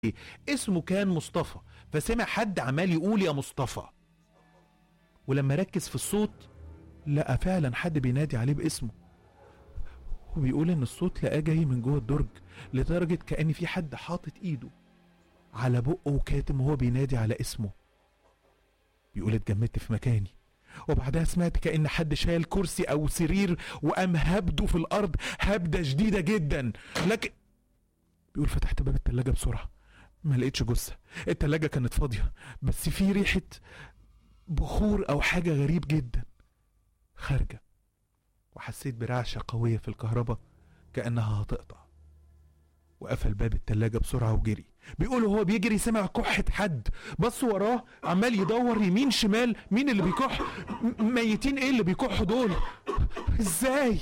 اسمه كان مصطفى فسمع حد عمال يقول يا مصطفى ولما ركز في الصوت لقى فعلا حد بينادي عليه باسمه وبيقول ان الصوت لقاه جاي من جوه الدرج لدرجة كأن في حد حاطط ايده على بقه وكاتم وهو بينادي على اسمه بيقول اتجمدت في مكاني وبعدها سمعت كأن حد شايل كرسي أو سرير وقام هبده في الأرض هبدة شديدة جدا لكن بيقول فتحت باب التلاجة بسرعة ما لقيتش جثة التلاجة كانت فاضية بس في ريحة بخور أو حاجة غريب جدا خارجة وحسيت برعشة قوية في الكهرباء كأنها هتقطع وقفل باب التلاجة بسرعة وجري بيقول هو بيجري سمع كحة حد بص وراه عمال يدور يمين شمال مين اللي بيكح م- ميتين ايه اللي بيكحوا دول ازاي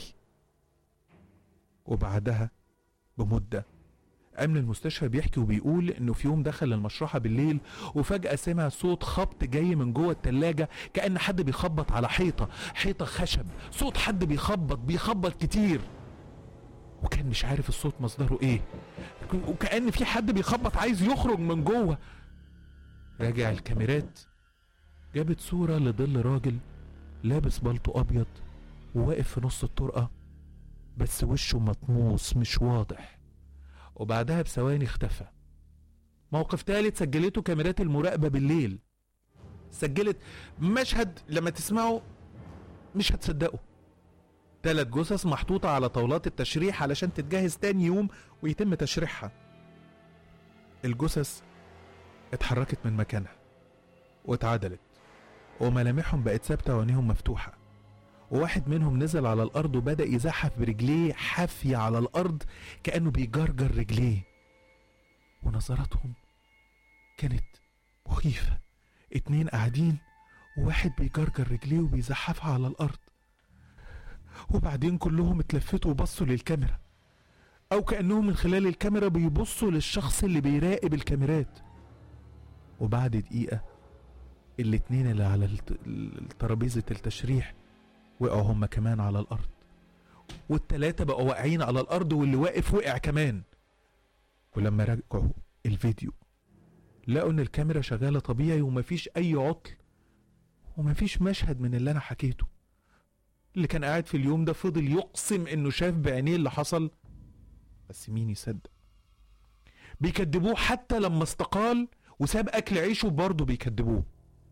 وبعدها بمدة أمن المستشفى بيحكي وبيقول إنه في يوم دخل المشرحة بالليل وفجأة سمع صوت خبط جاي من جوه التلاجة كأن حد بيخبط على حيطة حيطة خشب صوت حد بيخبط بيخبط كتير وكان مش عارف الصوت مصدره ايه وكأن في حد بيخبط عايز يخرج من جوه راجع الكاميرات جابت صورة لظل راجل لابس بلطو أبيض وواقف في نص الطرقة بس وشه مطموس مش واضح وبعدها بثواني اختفى موقف تالت سجلته كاميرات المراقبة بالليل سجلت مشهد لما تسمعه مش هتصدقه تلات جثث محطوطة على طاولات التشريح علشان تتجهز تاني يوم ويتم تشريحها الجثث اتحركت من مكانها واتعدلت وملامحهم بقت ثابتة وعينيهم مفتوحة وواحد منهم نزل على الأرض وبدأ يزحف برجليه حافية على الأرض كأنه بيجرجر رجليه ونظراتهم كانت مخيفة اتنين قاعدين وواحد بيجرجر رجليه وبيزحفها على الأرض وبعدين كلهم اتلفتوا وبصوا للكاميرا أو كأنهم من خلال الكاميرا بيبصوا للشخص اللي بيراقب الكاميرات وبعد دقيقة الاتنين اللي على الت- الترابيزة التشريح وقعوا هما كمان على الأرض والتلاتة بقوا واقعين على الأرض واللي واقف وقع كمان ولما رجعوا الفيديو لقوا إن الكاميرا شغالة طبيعي ومفيش أي عطل ومفيش مشهد من اللي أنا حكيته اللي كان قاعد في اليوم ده فضل يقسم إنه شاف بعينيه اللي حصل بس مين يصدق بيكدبوه حتى لما استقال وساب أكل عيشه برضه بيكدبوه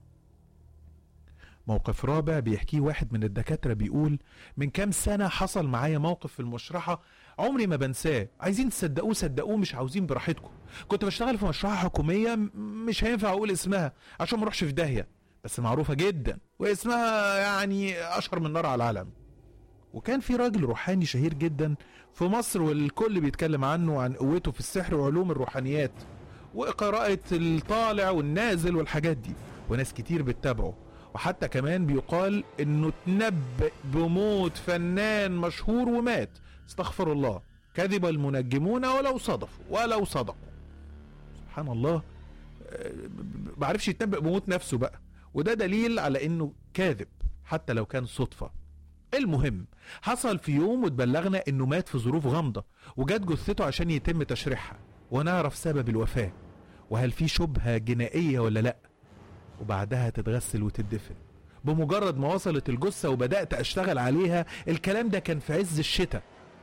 موقف رابع بيحكيه واحد من الدكاترة بيقول من كام سنة حصل معايا موقف في المشرحة عمري ما بنساه عايزين تصدقوه صدقوه مش عاوزين براحتكم كنت بشتغل في مشرحة حكومية م- مش هينفع اقول اسمها عشان ما اروحش في داهية بس معروفة جدا واسمها يعني اشهر من نار على العالم وكان في راجل روحاني شهير جدا في مصر والكل بيتكلم عنه عن قوته في السحر وعلوم الروحانيات وقراءة الطالع والنازل والحاجات دي وناس كتير بتتابعه وحتى كمان بيقال انه تنبأ بموت فنان مشهور ومات استغفر الله كذب المنجمون ولو صدفوا ولو صدقوا سبحان الله آه، ب- بعرفش يتنبأ بموت نفسه بقى وده دليل على انه كاذب حتى لو كان صدفة المهم حصل في يوم واتبلغنا انه مات في ظروف غامضة وجات جثته عشان يتم تشريحها ونعرف سبب الوفاة وهل في شبهة جنائية ولا لأ وبعدها تتغسل وتدفن بمجرد ما وصلت الجثة وبدأت أشتغل عليها الكلام ده كان في عز الشتاء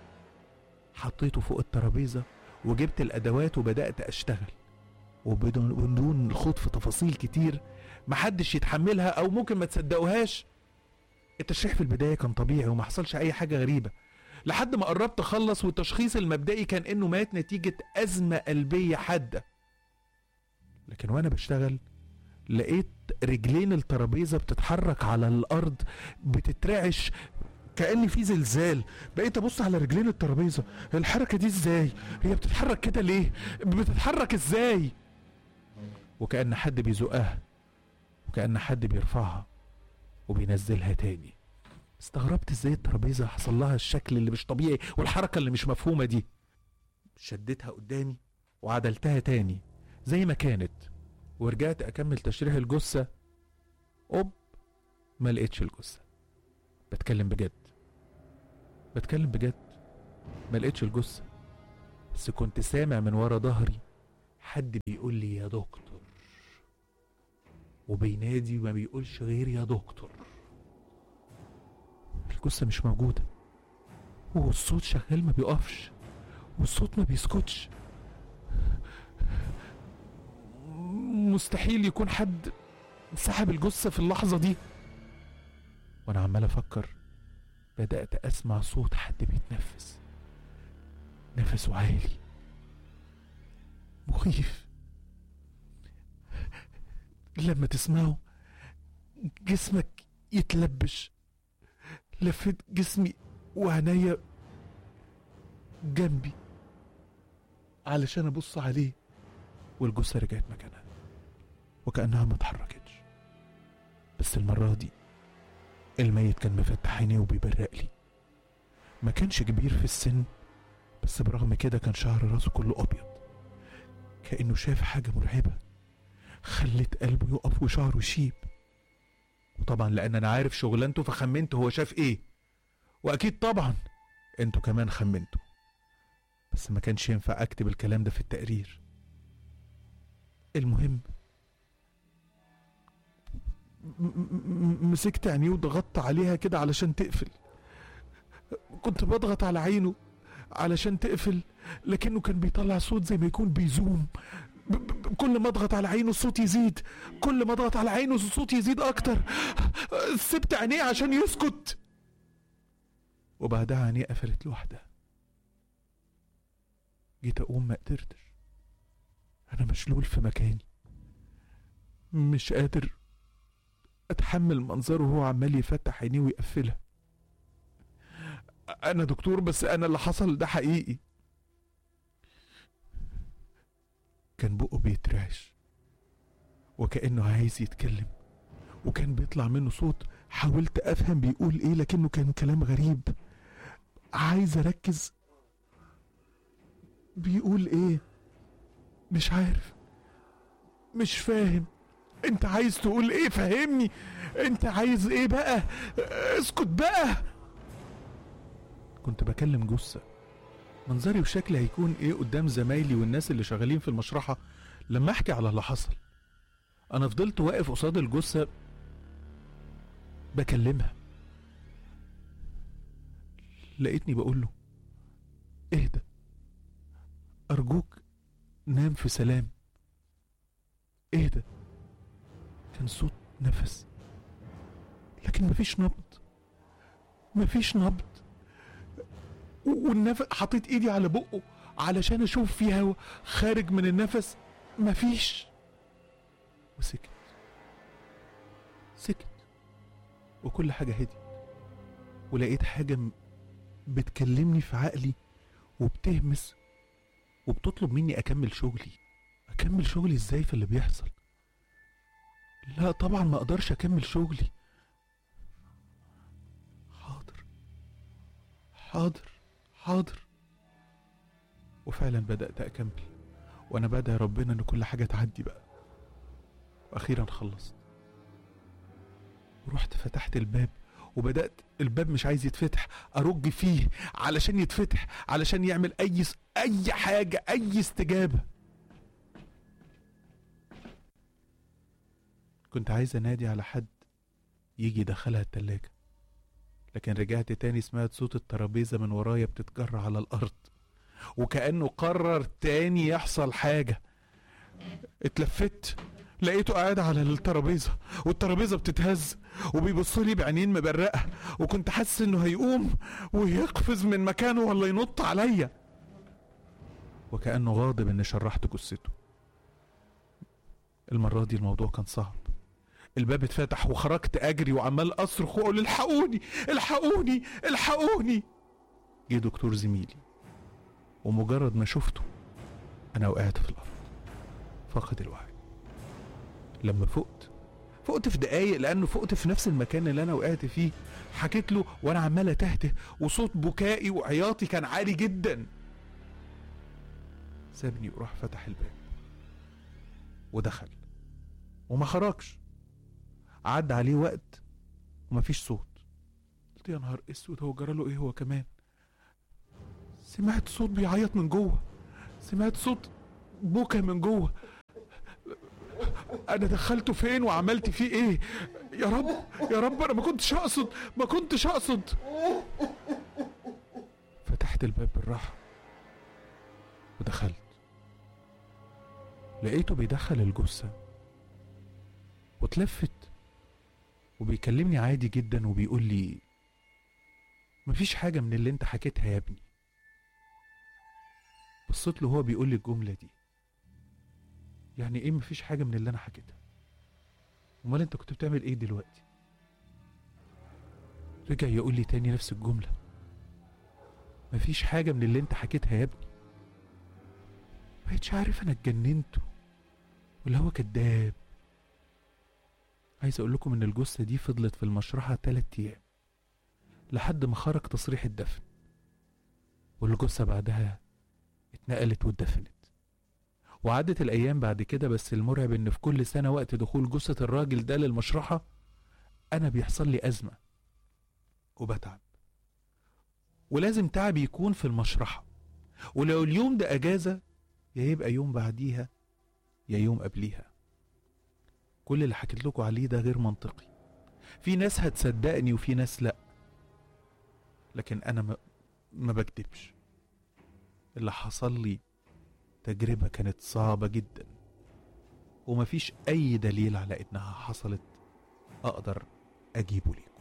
حطيته فوق الترابيزة وجبت الأدوات وبدأت أشتغل وبدون بدون الخوض في تفاصيل كتير محدش يتحملها أو ممكن ما تصدقوهاش التشريح في البداية كان طبيعي وما حصلش أي حاجة غريبة لحد ما قربت أخلص والتشخيص المبدئي كان إنه مات نتيجة أزمة قلبية حادة لكن وأنا بشتغل لقيت رجلين الترابيزة بتتحرك على الأرض بتترعش كأن في زلزال بقيت أبص على رجلين الترابيزة الحركة دي إزاي هي بتتحرك كده ليه بتتحرك إزاي وكأن حد بيزقها وكأن حد بيرفعها وبينزلها تاني استغربت ازاي الترابيزة حصل لها الشكل اللي مش طبيعي والحركة اللي مش مفهومة دي شدتها قدامي وعدلتها تاني زي ما كانت ورجعت اكمل تشريح الجثه اوب ما لقيتش الجثه بتكلم بجد بتكلم بجد ما لقيتش الجثه بس كنت سامع من ورا ظهري حد بيقول لي يا دكتور وبينادي وما بيقولش غير يا دكتور الجثة مش موجودة والصوت شغال ما بيقفش والصوت ما بيسكتش مستحيل يكون حد سحب الجثة في اللحظة دي وانا عمال افكر بدأت اسمع صوت حد بيتنفس نفسه عالي مخيف لما تسمعه جسمك يتلبش لفت جسمي وعينيا جنبي علشان ابص عليه والجثة رجعت مكانها وكأنها ما اتحركتش بس المرة دي الميت كان مفتح عينيه وبيبرق لي ما كانش كبير في السن بس برغم كده كان شعر راسه كله أبيض كأنه شاف حاجة مرعبة خلت قلبه يقف وشعره يشيب وطبعا لأن أنا عارف شغلانته فخمنت هو شاف إيه وأكيد طبعا انتوا كمان خمنتوا بس ما كانش ينفع أكتب الكلام ده في التقرير المهم م- م- مسكت عينيه وضغطت عليها كده علشان تقفل كنت بضغط على عينه علشان تقفل لكنه كان بيطلع صوت زي ما يكون بيزوم ب- ب- كل ما اضغط على عينه الصوت يزيد كل ما اضغط على عينه الصوت يزيد اكتر سبت عينيه عشان يسكت وبعدها عينيه قفلت لوحدها جيت اقوم ما قدرتش انا مشلول في مكاني مش قادر اتحمل منظره وهو عمال يفتح عينيه ويقفلها انا دكتور بس انا اللي حصل ده حقيقي كان بقه بيترعش وكأنه عايز يتكلم وكان بيطلع منه صوت حاولت افهم بيقول ايه لكنه كان كلام غريب عايز اركز بيقول ايه مش عارف مش فاهم انت عايز تقول ايه فهمني انت عايز ايه بقى اسكت بقى كنت بكلم جثة منظري وشكلي هيكون ايه قدام زمايلي والناس اللي شغالين في المشرحة لما احكي على اللي حصل انا فضلت واقف قصاد الجثة بكلمها لقيتني بقول له اهدى ارجوك نام في سلام اهدى كان صوت نفس لكن مفيش نبض مفيش نبض والنفس حطيت ايدي على بقه علشان اشوف فيه هوا خارج من النفس مفيش وسكت سكت وكل حاجة هدي ولقيت حاجة م- بتكلمني في عقلي وبتهمس وبتطلب مني أكمل شغلي أكمل شغلي إزاي في اللي بيحصل لا طبعا ما أقدرش أكمل شغلي حاضر حاضر حاضر وفعلا بدأت أكمل وأنا بدعي ربنا إن كل حاجة تعدي بقى وأخيرا خلصت ورحت فتحت الباب وبدأت الباب مش عايز يتفتح أرج فيه علشان يتفتح علشان يعمل أي س- أي حاجة أي استجابة كنت عايز أنادي على حد يجي يدخلها التلاجة لكن رجعت تاني سمعت صوت الترابيزة من ورايا بتتجر على الأرض وكأنه قرر تاني يحصل حاجة اتلفت لقيته قاعد على الترابيزة والترابيزة بتتهز وبيبص لي بعينين مبرقة وكنت حاسس انه هيقوم ويقفز من مكانه ولا ينط عليا وكأنه غاضب اني شرحت جثته المرة دي الموضوع كان صعب الباب اتفتح وخرجت اجري وعمال اصرخ واقول الحقوني الحقوني الحقوني جه دكتور زميلي ومجرد ما شفته انا وقعت في الارض فقد الوعي لما فقت فقت في دقايق لانه فقت في نفس المكان اللي انا وقعت فيه حكيت له وانا عمال اتهته وصوت بكائي وعياطي كان عالي جدا سابني وراح فتح الباب ودخل وما خرجش عدى عليه وقت ومفيش صوت قلت يا نهار اسود هو جراله ايه هو كمان سمعت صوت بيعيط من جوه سمعت صوت بكى من جوه انا دخلته فين وعملت فيه ايه يا رب يا رب انا ما كنتش اقصد ما كنتش اقصد فتحت الباب بالراحه ودخلت لقيته بيدخل الجثه واتلفت وبيكلمني عادي جدا وبيقول لي مفيش حاجه من اللي انت حكيتها يا ابني بصيت له هو بيقول لي الجمله دي يعني ايه مفيش حاجه من اللي انا حكيتها امال انت كنت بتعمل ايه دلوقتي رجع يقول لي تاني نفس الجمله مفيش حاجه من اللي انت حكيتها يا ابني بقيتش عارف انا اتجننت ولا هو كذاب عايز اقول لكم ان الجثه دي فضلت في المشرحه تلات ايام لحد ما خرج تصريح الدفن والجثه بعدها اتنقلت واتدفنت وعدت الايام بعد كده بس المرعب ان في كل سنه وقت دخول جثه الراجل ده للمشرحه انا بيحصل لي ازمه وبتعب ولازم تعب يكون في المشرحه ولو اليوم ده اجازه يا يبقى يوم بعديها يا يوم قبليها كل اللي حكيت لكم عليه ده غير منطقي في ناس هتصدقني وفي ناس لا لكن انا ما, ما بكدبش اللي حصل لي تجربة كانت صعبة جدا ومفيش أي دليل على إنها حصلت أقدر أجيبه ليكم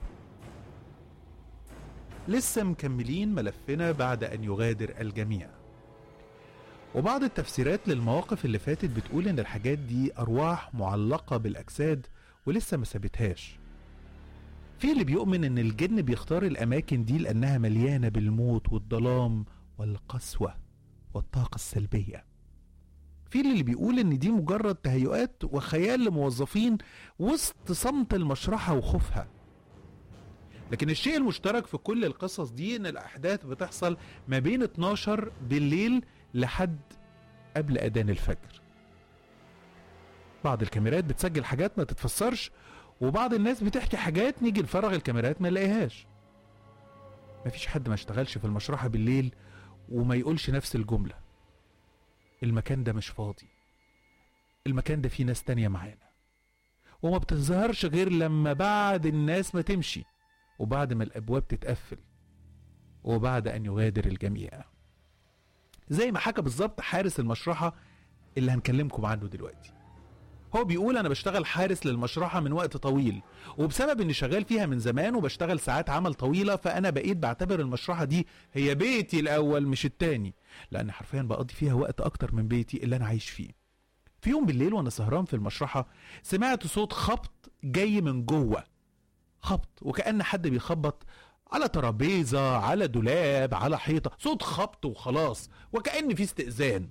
لسه مكملين ملفنا بعد أن يغادر الجميع وبعض التفسيرات للمواقف اللي فاتت بتقول إن الحاجات دي أرواح معلقة بالأجساد ولسه ما سابتهاش في اللي بيؤمن إن الجن بيختار الأماكن دي لأنها مليانة بالموت والظلام والقسوة والطاقة السلبية في اللي بيقول ان دي مجرد تهيؤات وخيال لموظفين وسط صمت المشرحة وخوفها لكن الشيء المشترك في كل القصص دي ان الاحداث بتحصل ما بين 12 بالليل لحد قبل اذان الفجر بعض الكاميرات بتسجل حاجات ما تتفسرش وبعض الناس بتحكي حاجات نيجي نفرغ الكاميرات ما نلاقيهاش مفيش حد ما اشتغلش في المشرحة بالليل وما يقولش نفس الجملة المكان ده مش فاضي المكان ده فيه ناس تانية معانا وما بتظهرش غير لما بعد الناس ما تمشي وبعد ما الأبواب تتقفل وبعد أن يغادر الجميع زي ما حكى بالظبط حارس المشرحة اللي هنكلمكم عنه دلوقتي هو بيقول انا بشتغل حارس للمشرحه من وقت طويل وبسبب اني شغال فيها من زمان وبشتغل ساعات عمل طويله فانا بقيت بعتبر المشرحه دي هي بيتي الاول مش التاني لان حرفيا بقضي فيها وقت اكتر من بيتي اللي انا عايش فيه في يوم بالليل وانا سهران في المشرحه سمعت صوت خبط جاي من جوه خبط وكأن حد بيخبط على ترابيزة على دولاب على حيطة صوت خبط وخلاص وكأن في استئذان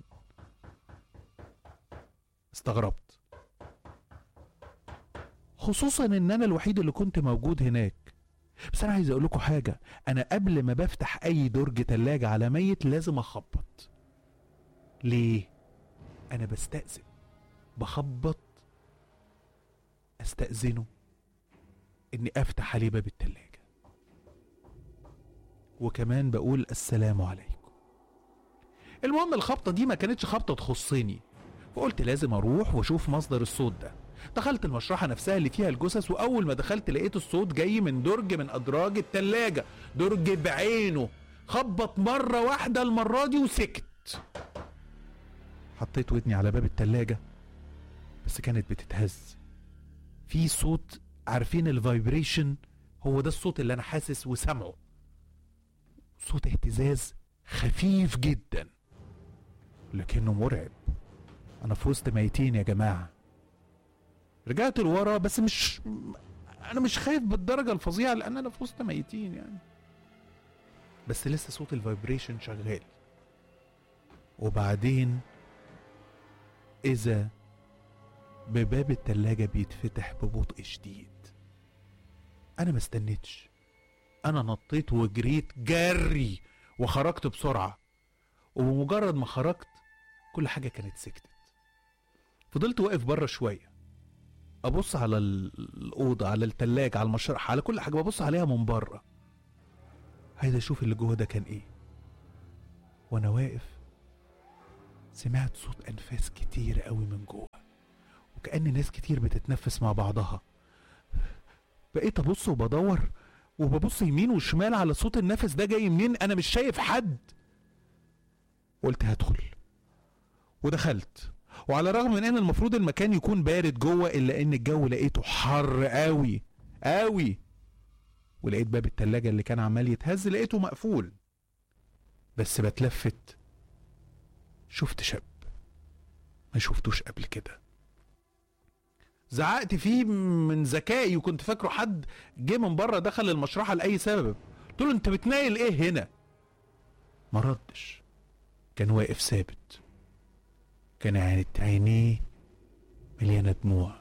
استغربت خصوصا ان انا الوحيد اللي كنت موجود هناك بس انا عايز اقول لكم حاجه انا قبل ما بفتح اي درج تلاجة على ميت لازم اخبط ليه انا بستأذن بخبط استأذنه اني افتح عليه باب التلاجة وكمان بقول السلام عليكم المهم الخبطة دي ما كانتش خبطة تخصني فقلت لازم اروح واشوف مصدر الصوت ده دخلت المشرحة نفسها اللي فيها الجثث وأول ما دخلت لقيت الصوت جاي من درج من أدراج التلاجة درج بعينه خبط مرة واحدة المرة دي وسكت حطيت ودني على باب التلاجة بس كانت بتتهز في صوت عارفين الفايبريشن هو ده الصوت اللي أنا حاسس وسامعه صوت اهتزاز خفيف جدا لكنه مرعب أنا في وسط ميتين يا جماعة رجعت لورا بس مش انا مش خايف بالدرجه الفظيعه لان انا في وسط ميتين يعني بس لسه صوت الفايبريشن شغال وبعدين اذا بباب التلاجة بيتفتح ببطء شديد انا ما استنيتش انا نطيت وجريت جري وخرجت بسرعة وبمجرد ما خرجت كل حاجة كانت سكتت فضلت واقف بره شوية ابص على الاوضه على التلاجة على المشرحه على كل حاجه ببص عليها من بره عايز اشوف اللي جوه ده كان ايه وانا واقف سمعت صوت انفاس كتير قوي من جوه وكأن ناس كتير بتتنفس مع بعضها بقيت ابص وبدور وببص يمين وشمال على صوت النفس ده جاي منين انا مش شايف حد قلت هدخل ودخلت وعلى الرغم من ان المفروض المكان يكون بارد جوه الا ان الجو لقيته حر قوي قوي ولقيت باب التلاجة اللي كان عمال يتهز لقيته مقفول بس بتلفت شفت شاب ما شفتوش قبل كده زعقت فيه من ذكائي وكنت فاكره حد جه من بره دخل المشرحه لاي سبب قلت له انت بتنايل ايه هنا ما ردش كان واقف ثابت كانت عينيه مليانه دموع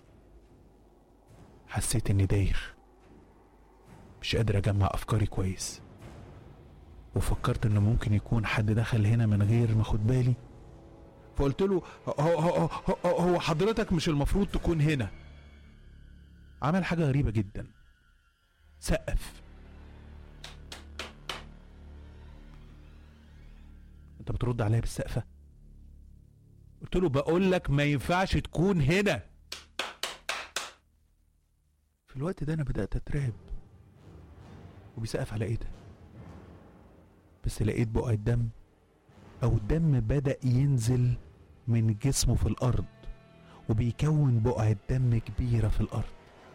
حسيت اني دايخ مش قادر اجمع افكاري كويس وفكرت انه ممكن يكون حد دخل هنا من غير ما اخد بالي فقلت له هو, هو, هو, هو حضرتك مش المفروض تكون هنا عمل حاجة غريبة جدا سقف انت بترد عليا بالسقفة قلت له بقول لك ما ينفعش تكون هنا في الوقت ده انا بدأت اترعب وبيسقف على ايه ده بس لقيت بقع الدم او الدم بدأ ينزل من جسمه في الارض وبيكون بقعة دم كبيرة في الارض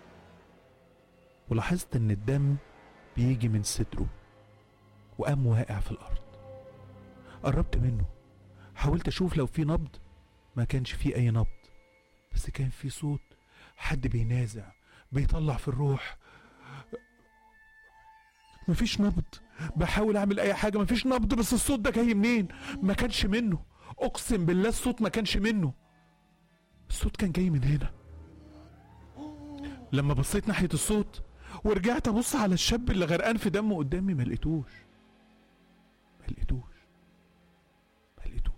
ولاحظت ان الدم بيجي من صدره وقام واقع في الارض قربت منه حاولت اشوف لو في نبض ما كانش فيه اي نبض بس كان في صوت حد بينازع بيطلع في الروح مفيش نبض بحاول اعمل اي حاجه مفيش نبض بس الصوت ده جاي منين ما كانش منه اقسم بالله الصوت ما كانش منه الصوت كان جاي من هنا لما بصيت ناحيه الصوت ورجعت ابص على الشاب اللي غرقان في دمه قدامي ما لقيتوش ما لقيتوش ما لقيتوش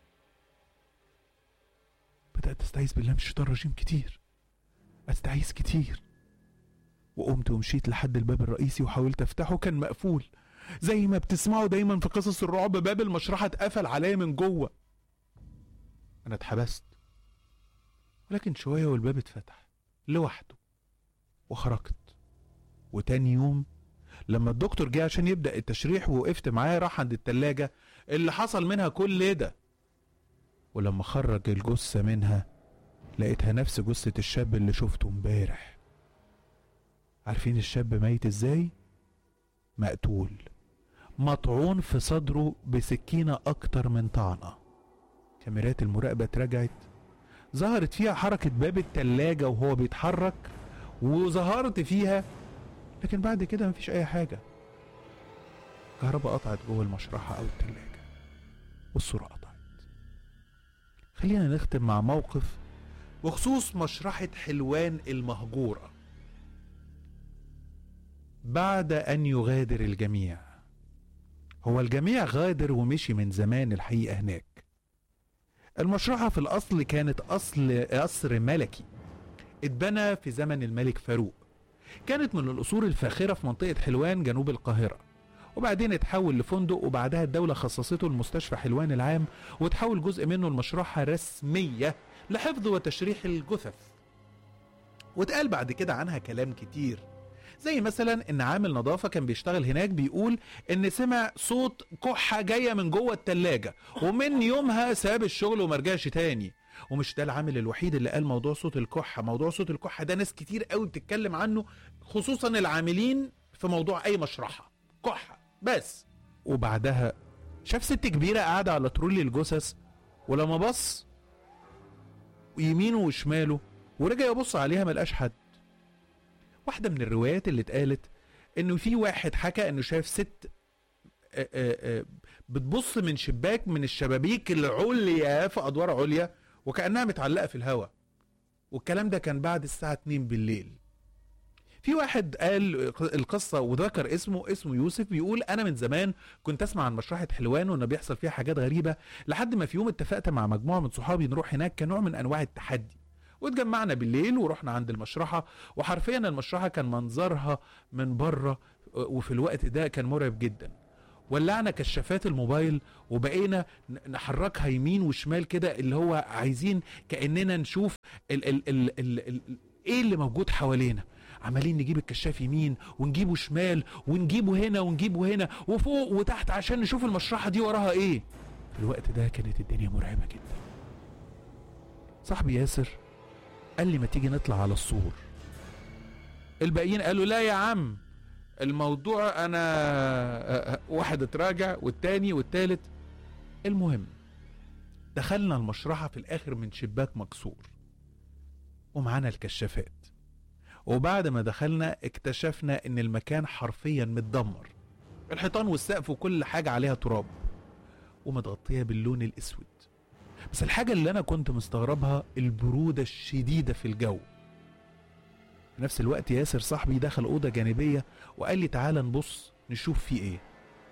بدات استعيذ بالله من الشيطان الرجيم كتير استعيذ كتير وقمت ومشيت لحد الباب الرئيسي وحاولت افتحه كان مقفول زي ما بتسمعوا دايما في قصص الرعب باب المشرحه اتقفل عليا من جوه انا اتحبست ولكن شويه والباب اتفتح لوحده وخرجت وتاني يوم لما الدكتور جه عشان يبدا التشريح ووقفت معاه راح عند التلاجة اللي حصل منها كل ده ولما خرج الجثه منها لقيتها نفس جثه الشاب اللي شفته امبارح عارفين الشاب ميت ازاي مقتول مطعون في صدره بسكينة أكتر من طعنة كاميرات المراقبة اترجعت ظهرت فيها حركة باب التلاجة وهو بيتحرك وظهرت فيها لكن بعد كده مفيش أي حاجة كهرباء قطعت جوه المشرحة أو التلاجة والصورة قطعت خلينا نختم مع موقف بخصوص مشرحة حلوان المهجورة بعد أن يغادر الجميع هو الجميع غادر ومشي من زمان الحقيقة هناك المشرحة في الأصل كانت أصل قصر ملكي اتبنى في زمن الملك فاروق كانت من القصور الفاخرة في منطقة حلوان جنوب القاهرة وبعدين اتحول لفندق وبعدها الدولة خصصته المستشفى حلوان العام وتحول جزء منه لمشرحة رسمية لحفظ وتشريح الجثث واتقال بعد كده عنها كلام كتير زي مثلا ان عامل نظافه كان بيشتغل هناك بيقول ان سمع صوت كحه جايه من جوه التلاجة ومن يومها ساب الشغل وما رجعش تاني ومش ده العامل الوحيد اللي قال موضوع صوت الكحه موضوع صوت الكحه ده ناس كتير قوي بتتكلم عنه خصوصا العاملين في موضوع اي مشرحه كحه بس وبعدها شاف ست كبيره قاعده على ترولي الجثث ولما بص يمينه وشماله ورجع يبص عليها ملقاش حد واحده من الروايات اللي اتقالت انه في واحد حكى انه شاف ست آه، آه، آه، بتبص من شباك من الشبابيك العليا في ادوار عليا وكانها متعلقه في الهواء والكلام ده كان بعد الساعه 2 بالليل في واحد قال القصة وذكر اسمه اسمه يوسف بيقول أنا من زمان كنت أسمع عن مشرحة حلوان وإنه بيحصل فيها حاجات غريبة لحد ما في يوم اتفقت مع مجموعة من صحابي نروح هناك كنوع من أنواع التحدي واتجمعنا بالليل ورحنا عند المشرحة وحرفيا المشرحة كان منظرها من بره وفي الوقت ده كان مرعب جدا ولعنا كشافات الموبايل وبقينا ن- نحركها يمين وشمال كده اللي هو عايزين كاننا نشوف ال ال ال ال ال ايه اللي موجود حوالينا عمالين نجيب الكشاف يمين ونجيبه شمال ونجيبه هنا ونجيبه هنا وفوق وتحت عشان نشوف المشرحه دي وراها ايه في الوقت ده كانت الدنيا مرعبه جدا صاحبي ياسر قال لي ما تيجي نطلع على السور الباقيين قالوا لا يا عم الموضوع انا واحد اتراجع والتاني والتالت المهم دخلنا المشرحة في الاخر من شباك مكسور ومعانا الكشافات وبعد ما دخلنا اكتشفنا ان المكان حرفيا متدمر الحيطان والسقف وكل حاجة عليها تراب ومتغطية باللون الاسود بس الحاجة اللي انا كنت مستغربها البرودة الشديدة في الجو في نفس الوقت ياسر صاحبي دخل أوضة جانبية وقال لي تعالى نبص نشوف في ايه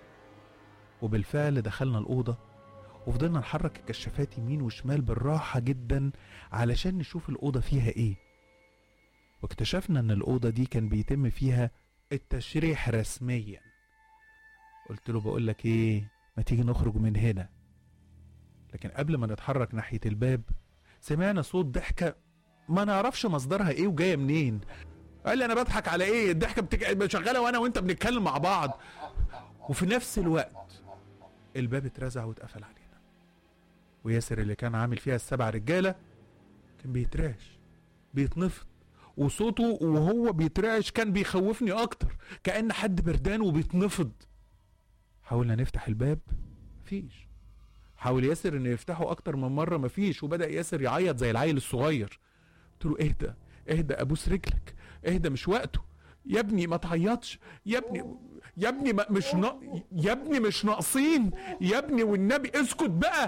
وبالفعل دخلنا الأوضة وفضلنا نحرك الكشافات يمين وشمال بالراحة جدا علشان نشوف الأوضة فيها ايه واكتشفنا ان الأوضة دي كان بيتم فيها التشريح رسميا قلت له بقول لك ايه ما تيجي نخرج من هنا لكن قبل ما نتحرك ناحية الباب سمعنا صوت ضحكة ما نعرفش مصدرها ايه وجاية منين قال لي انا بضحك على ايه الضحكة بتك... شغالة وانا وانت بنتكلم مع بعض وفي نفس الوقت الباب اترزع واتقفل علينا وياسر اللي كان عامل فيها السبع رجالة كان بيترعش بيتنفض وصوته وهو بيترعش كان بيخوفني اكتر كأن حد بردان وبيتنفض حاولنا نفتح الباب مفيش حاول ياسر انه يفتحه اكتر من مره مفيش وبدا ياسر يعيط زي العيل الصغير قلت له اهدى اهدى ابوس رجلك اهدى مش وقته يا ابني ما تعيطش يا ابني يا ابني ما مش نا... يا ابني مش ناقصين يا ابني والنبي اسكت بقى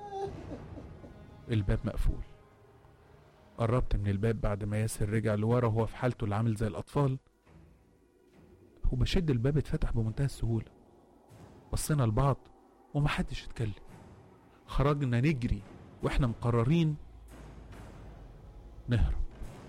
الباب مقفول قربت من الباب بعد ما ياسر رجع لورا وهو في حالته اللي عامل زي الاطفال وبشد الباب اتفتح بمنتهى السهوله بصينا لبعض ومحدش اتكلم خرجنا نجري واحنا مقررين نهرب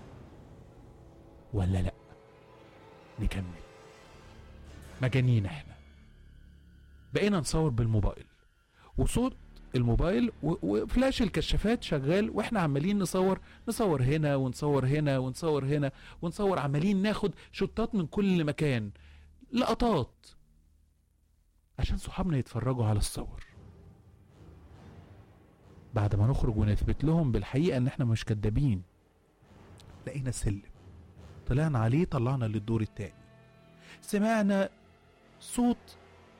ولا لا نكمل مجانين احنا بقينا نصور بالموبايل وصوت الموبايل و- وفلاش الكشافات شغال واحنا عمالين نصور نصور هنا ونصور هنا ونصور هنا ونصور عمالين ناخد شطات من كل مكان لقطات عشان صحابنا يتفرجوا على الصور بعد ما نخرج ونثبت لهم بالحقيقة ان احنا مش كدابين لقينا سلم طلعنا عليه طلعنا للدور التاني سمعنا صوت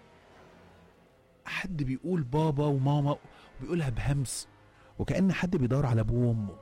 حد بيقول بابا وماما وبيقولها بهمس وكأن حد بيدور على ابوه وامه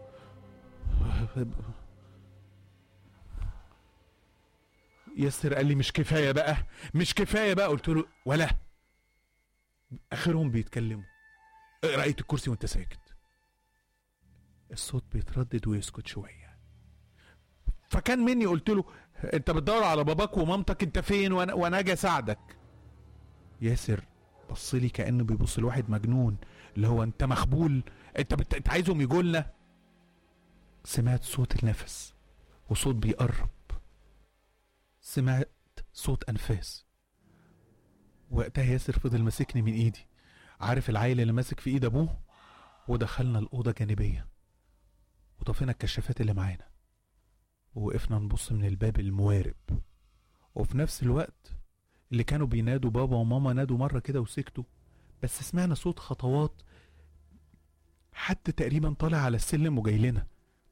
ياسر قال لي مش كفايه بقى مش كفايه بقى قلت له ولا اخرهم بيتكلموا اقرا ايه الكرسي وانت ساكت الصوت بيتردد ويسكت شويه فكان مني قلت له انت بتدور على باباك ومامتك انت فين وانا وانا اجي اساعدك ياسر بص لي كانه بيبص لواحد مجنون اللي هو انت مخبول انت بت... انت عايزهم يجوا لنا سمعت صوت النفس وصوت بيقرب سمعت صوت انفاس وقتها ياسر فضل ماسكني من ايدي عارف العيل اللي ماسك في ايد ابوه ودخلنا الاوضه جانبيه وطفينا الكشافات اللي معانا ووقفنا نبص من الباب الموارب وفي نفس الوقت اللي كانوا بينادوا بابا وماما نادوا مرة كده وسكتوا بس سمعنا صوت خطوات حد تقريبا طالع على السلم وجاي لنا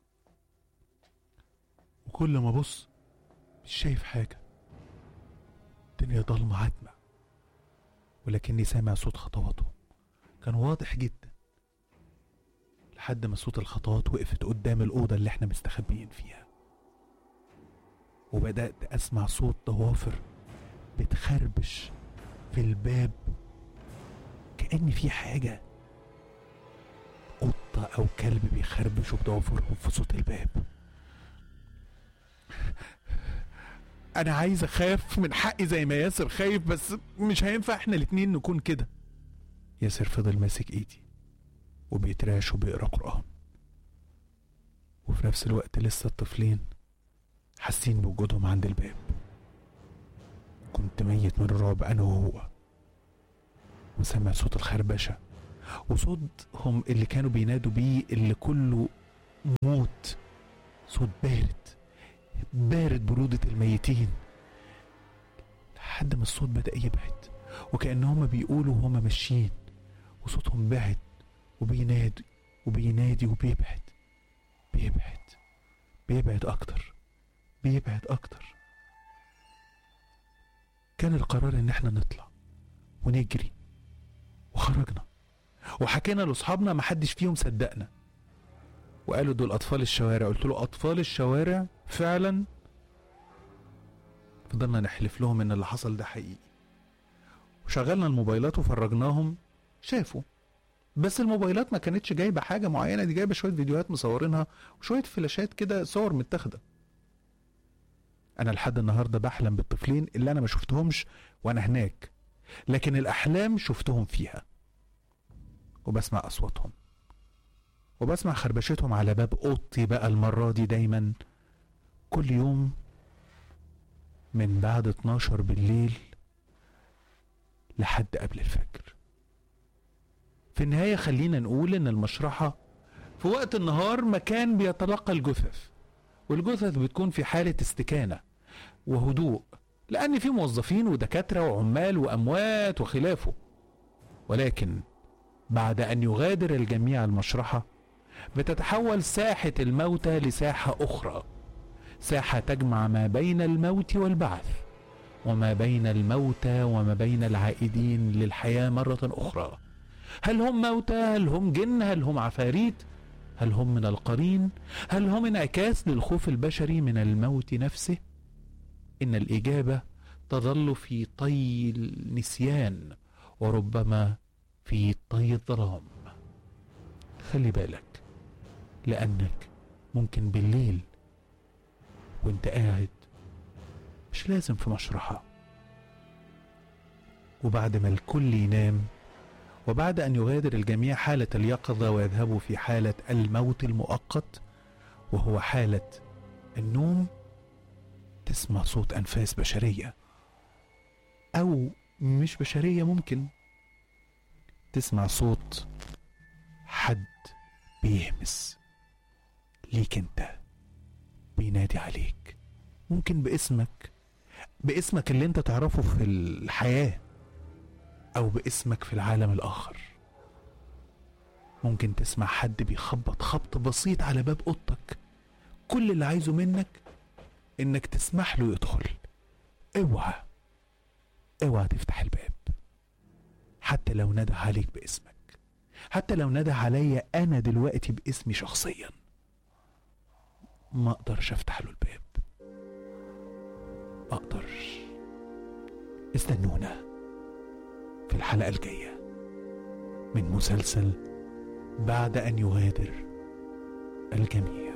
وكل ما ابص مش شايف حاجة الدنيا ضلمة عتمة ولكني سامع صوت خطواته كان واضح جدا لحد ما صوت الخطوات وقفت قدام الأوضة اللي احنا مستخبيين فيها وبدأت أسمع صوت ضوافر بتخربش في الباب كأن في حاجة قطة أو كلب بيخربشوا بضوافرهم في صوت الباب أنا عايز أخاف من حقي زي ما ياسر خايف بس مش هينفع إحنا الاتنين نكون كده ياسر فضل ماسك إيدي وبيتراش وبيقرا قرآن وفي نفس الوقت لسه الطفلين حاسين بوجودهم عند الباب كنت ميت من الرعب انا وهو وسمع صوت الخربشة وصوتهم اللي كانوا بينادوا بيه اللي كله موت صوت بارد بارد برودة الميتين لحد ما الصوت بدأ يبعد وكأنهم بيقولوا وهما ماشيين وصوتهم بعد وبينادي وبينادي وبيبعد بيبعد بيبعد أكتر بيبعد أكتر كان القرار إن احنا نطلع ونجري وخرجنا وحكينا لاصحابنا ما حدش فيهم صدقنا وقالوا دول اطفال الشوارع قلت له اطفال الشوارع فعلا فضلنا نحلف لهم ان اللي حصل ده حقيقي وشغلنا الموبايلات وفرجناهم شافوا بس الموبايلات ما كانتش جايبه حاجه معينه دي جايبه شويه فيديوهات مصورينها وشويه فلاشات كده صور متاخده انا لحد النهارده بحلم بالطفلين اللي انا ما شفتهمش وانا هناك لكن الاحلام شفتهم فيها وبسمع اصواتهم وبسمع خربشتهم على باب اوضتي بقى المره دي دايما كل يوم من بعد 12 بالليل لحد قبل الفجر في النهايه خلينا نقول ان المشرحه في وقت النهار مكان بيتلقى الجثث والجثث بتكون في حاله استكانه وهدوء لأن في موظفين ودكاترة وعمال وأموات وخلافه ولكن بعد أن يغادر الجميع المشرحة بتتحول ساحة الموتى لساحة أخرى ساحة تجمع ما بين الموت والبعث وما بين الموتى وما بين العائدين للحياة مرة أخرى هل هم موتى هل هم جن هل هم عفاريت هل هم من القرين هل هم انعكاس للخوف البشري من الموت نفسه إن الإجابة تظل في طي النسيان وربما في طي الظلام خلي بالك لأنك ممكن بالليل وانت قاعد مش لازم في مشرحة وبعد ما الكل ينام وبعد أن يغادر الجميع حالة اليقظة ويذهبوا في حالة الموت المؤقت وهو حالة النوم تسمع صوت أنفاس بشرية أو مش بشرية ممكن تسمع صوت حد بيهمس ليك انت بينادي عليك ممكن باسمك باسمك اللي انت تعرفه في الحياة او باسمك في العالم الاخر ممكن تسمع حد بيخبط خبط بسيط على باب اوضتك كل اللي عايزه منك انك تسمح له يدخل اوعى اوعى تفتح الباب حتى لو نده عليك باسمك حتى لو نده عليا انا دلوقتي باسمي شخصيا ما اقدرش افتح له الباب ما اقدرش استنونا في الحلقه الجايه من مسلسل بعد ان يغادر الجميع